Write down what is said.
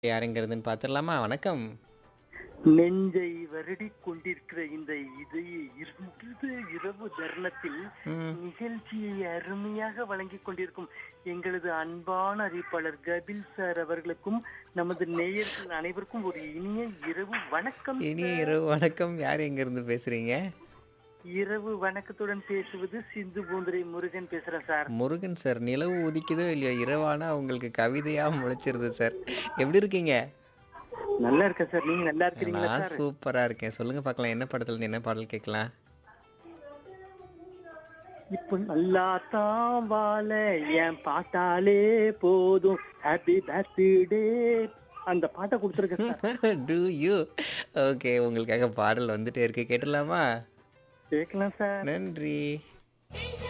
யாருங்கிறதுன்னு பார்த்துடலாமா வணக்கம் நெஞ்சை வருடிக் கொண்டிருக்கிற இந்த இதய இருந்தது இரவு தருணத்தில் ம், நிகழ்ச்சியை அருமையாக வழங்கிக் கொண்டிருக்கும் எங்களது அன்பான அறிவிப்பாளர் கபில் சார் அவர்களுக்கும் நமது நேயர்கள் அனைவருக்கும் ஒரு இனிய இரவு வணக்கம் இனிய இரவு வணக்கம் யார் எங்கேருந்து பேசுறீங்க இரவு வணக்கத்துடன் பேசுவது சிந்து பூந்துரை முருகன் பேசுறேன் சார் முருகன் சார் நிலவு உதிக்குதோ இல்லையோ இரவானா உங்களுக்கு கவிதையா முளைச்சிருது சார் எப்படி இருக்கீங்க நல்லா இருக்க சார் நீங்க நல்லா இருக்கிறீங்களா நான் சார் சூப்பரா இருக்கேன் சொல்லுங்க பார்க்கலாம் என்ன படத்துல இருந்து என்ன பாடல் கேட்கலாம் இப்ப நல்லா தான் வாழ என் பாட்டாலே போதும் ஹாப்பி பர்த்டே அந்த பாட்டை கொடுத்துருக்கேன் சார் டு யூ ஓகே உங்களுக்காக பாடல் வந்துட்டே இருக்கு கேட்டலாமா கேட்கலாம் சார் நன்றி